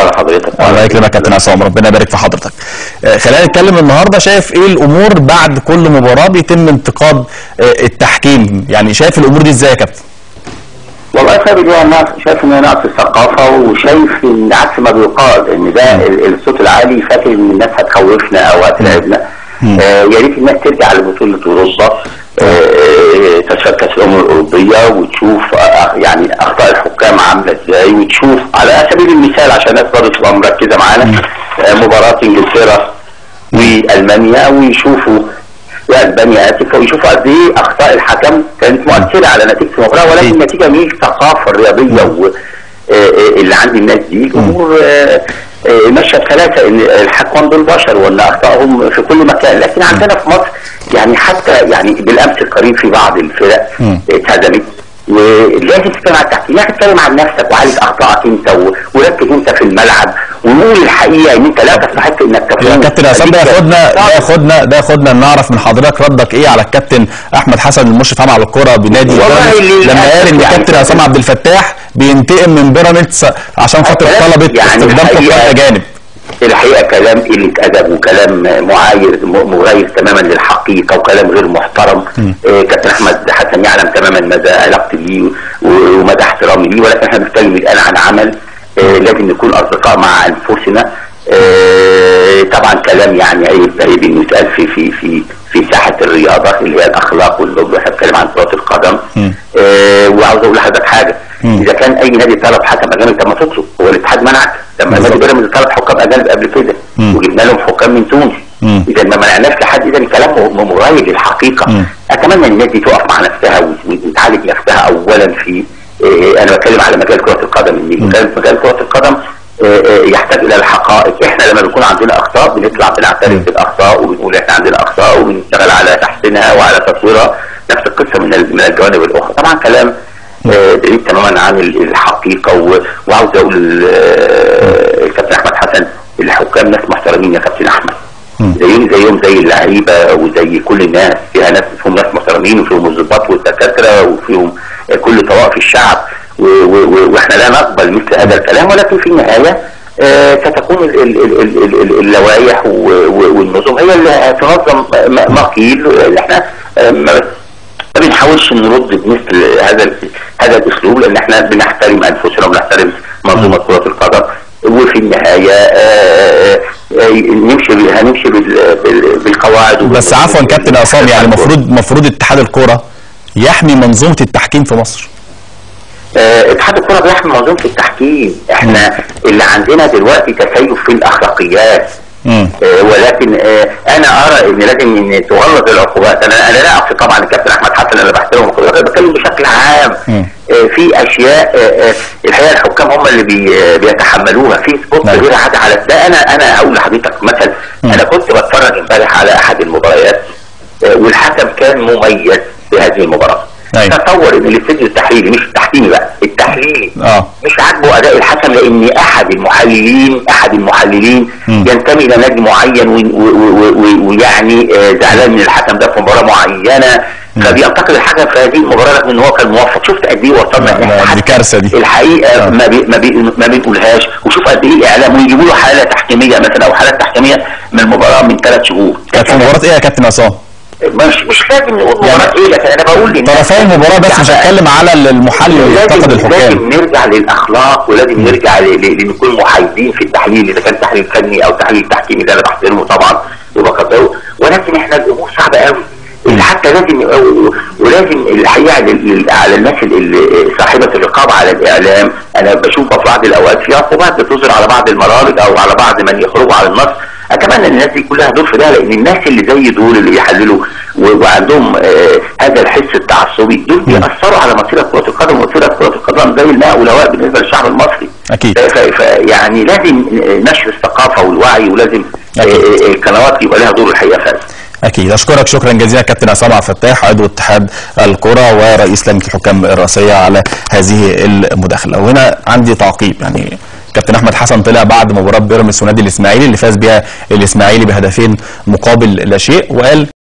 على حضرتك الله يكرمك يا كابتن عصام ربنا يبارك في حضرتك آه، خلينا نتكلم النهارده شايف ايه الامور بعد كل مباراه بيتم انتقاد آه، التحكيم يعني شايف الامور دي ازاي يا كابتن والله شايف دي انا شايف ان هي نقص الثقافه وشايف ان عكس ما بيقال ان ده ال- الصوت العالي فاكر ان الناس هتخوفنا او هتلعبنا آه يا ريت الناس ترجع لبطوله اوروبا آه، تشارك كاس الامم الاوروبيه وتشوف آه، يعني اخطاء الحكام عامله ازاي وتشوف على سبيل المثال عشان الناس برضه تبقى مركزه معانا آه، مباراه انجلترا والمانيا ويشوفوا اسبانيا اسف ويشوفوا قد ايه اخطاء الحكم كانت مؤثره على نتيجه المباراه ولكن أكيد. النتيجه من الثقافه الرياضيه و... آه، آه، اللي عند الناس دي الامور آه، آه، ماشيه بثلاثه ان الحكام دول بشر وان اخطائهم في كل مكان لكن عندنا في مصر يعني حتى يعني بالامس القريب في بعض الفرق مم. اتهزمت ولازم تتكلم عن التحكيم لازم تتكلم عن نفسك وعالج اخطائك انت و- وركز انت في الملعب وقول الحقيقه ان انت لا تستحق انك تفوز يا كابتن عصام ده ياخدنا ده ياخدنا ده ياخدنا نعرف من حضرتك ردك ايه على الكابتن احمد حسن المشرف عام على الكره بنادي والله بيراميدز اللي لما قال ان يعني- كابتن عصام عبد الفتاح بينتقم من بيراميدز عشان خاطر كلام طلبت يعني استخدام الحقيقة- حكام اجانب الحقيقه كلام قله ادب وكلام معاير م- مغاير تماما للحقيقه وكلام غير محترم آه، كابتن احمد حسن يعلم تماما مدى علاقتي بيه و- ومدى احترامي ليه ولكن احنا بنتكلم الان عن عمل آه، لازم نكون اصدقاء مع انفسنا آه، طبعا كلام يعني عيب عيب انه يتقال في في في في ساحه الرياضه اللي هي الاخلاق واللغه احنا بنتكلم عن كره القدم آه، وعاوز اقول لحضرتك حاجه اذا كان اي نادي طلب حكم اجنبي طب ما تطلب هو الاتحاد منعك لما نادي بيراميدز طلب حكام اجانب قبل كده وجبنا لهم حكام من تونس مم. اذا ما منعناش لحد اذا الكلام م- مغاير للحقيقه مم. اتمنى ان الناس دي تقف مع نفسها وت- وتعالج نفسها اولا في آه، انا بتكلم على مجال كره القدم ان مجال مجال كره القدم آه، آه، يحتاج الى الحقائق احنا لما بيكون عندنا اخطاء بنطلع بنعترف بالاخطاء وبنقول احنا عندنا اخطاء وبنشتغل على تحسينها وعلى تطويرها نفس القصه من ال- من الجوانب الاخرى طبعا كلام آه، بعيد تماما عن ال- الحقيقه و- وعاوز اقول آه، الكابتن احمد حسن الحكام ناس محترمين يا كابتن احمد زيهم زيهم زي اللعيبه وزي كل الناس فيها ناس فيهم ناس محترمين وفيهم الضباط والدكاتره وفيهم آه، كل طوائف الشعب و- و- و- واحنا لا نقبل مثل هذا الكلام ولكن في النهايه آه، ستكون ال- ال- ال- ال- ال- ال- اللوائح و- و- والنظم هي اللي تنظم ما ما قيل اللي احنا آه، ما ما بنحاولش نرد بمثل هذا ال- هذا الاسلوب لان احنا بنحترم انفسنا وبنحترم منظومه كره القدم وفي النهايه آه، آه، نمشي بال- هنمشي بال- بال- بالقواعد وبال- بس عفوا كابتن عصام يعني المفروض المفروض اتحاد الكوره يحمي منظومه التحكيم في مصر آه، اتحاد الكره بيحمي منظومه التحكيم احنا اللي عندنا دلوقتي تسيف في الاخلاقيات مم. آه، ولكن آه، انا ارى ان لازم ان تغلظ العقوبات انا انا لا اقصد طبعا الكابتن احمد حسن انا بحترمه كل انا بتكلم بشكل عام مم. آه، في اشياء آه، آه، الحقيقه الحكام هم اللي بي- آه، بيتحملوها في سبوت نعم. غير عادي على ده انا انا اقول لحضرتك مثلا انا كنت بتفرج امبارح على احد المباريات آه، والحكم كان مميز في هذه المباراه أيوة. تصور ان الاستوديو التحليلي مش التحكيمي بقى التحليلي اه مش عاجبه اداء الحكم لان احد المحللين احد المحللين مم. ينتمي الى نادي معين و- و- و- و- ويعني آه، زعلان من الحكم ده في مباراه معينه فبينتقد الحكم في هذه المباراه رغم ان هو كان موفق شفت قد ايه وصلنا لا، إن إحنا لا، دي حتى كارثة دي. الحقيقه آه. ما بي ما, بي ما بنقولهاش وشوف قد ايه الاعلام ويجيبوا له حاله تحكيميه مثلا او حالات تحكيميه من المباراه من ثلاث شهور كانت في مباراه ايه يا كابتن عصام؟ مش مش لازم نقول يعني مباراه ايه لكن انا بقول للناس طرفي المباراه بس مش يعني هتكلم على المحلل اللي انتقد لازم, الحكام لازم نرجع للاخلاق ولازم نرجع ل- ل- لنكون محايدين في التحليل اذا كان تحليل فني او تحليل تحكيمي ده انا بحترمه طبعا وبقدره ولكن احنا الامور صعبه قوي اللي حتى لازم و- ولازم الحقيقه لل- لل- على الناس اللي صاحبه الرقابه على الاعلام انا بشوف في بعض الاوقات في عقوبات بتصدر على بعض المرابط او على بعض من يخرجوا على النص اتمنى ان الناس دي كلها دور في ده لان الناس اللي زي دول اللي بيحللوا و- وعندهم آه هذا الحس التعصبي دول بيأثروا على مصير كرة القدم ومصير كرة القدم زي الماء والهواء بالنسبة للشعب المصري أكيد. ف- ف- يعني لازم نشر الثقافة والوعي ولازم آه، أكيد. آه، القنوات يبقى لها دور الحقيقة فعلا اكيد اشكرك شكرا جزيلا كابتن عصام عبد الفتاح عضو اتحاد الكره ورئيس لجنه الحكام الرئاسيه على هذه المداخله وهنا عندي تعقيب يعني كابتن احمد حسن طلع بعد مباراه بيراميدز ونادي الاسماعيلي اللي فاز بها الاسماعيلي بهدفين مقابل لا شيء وقال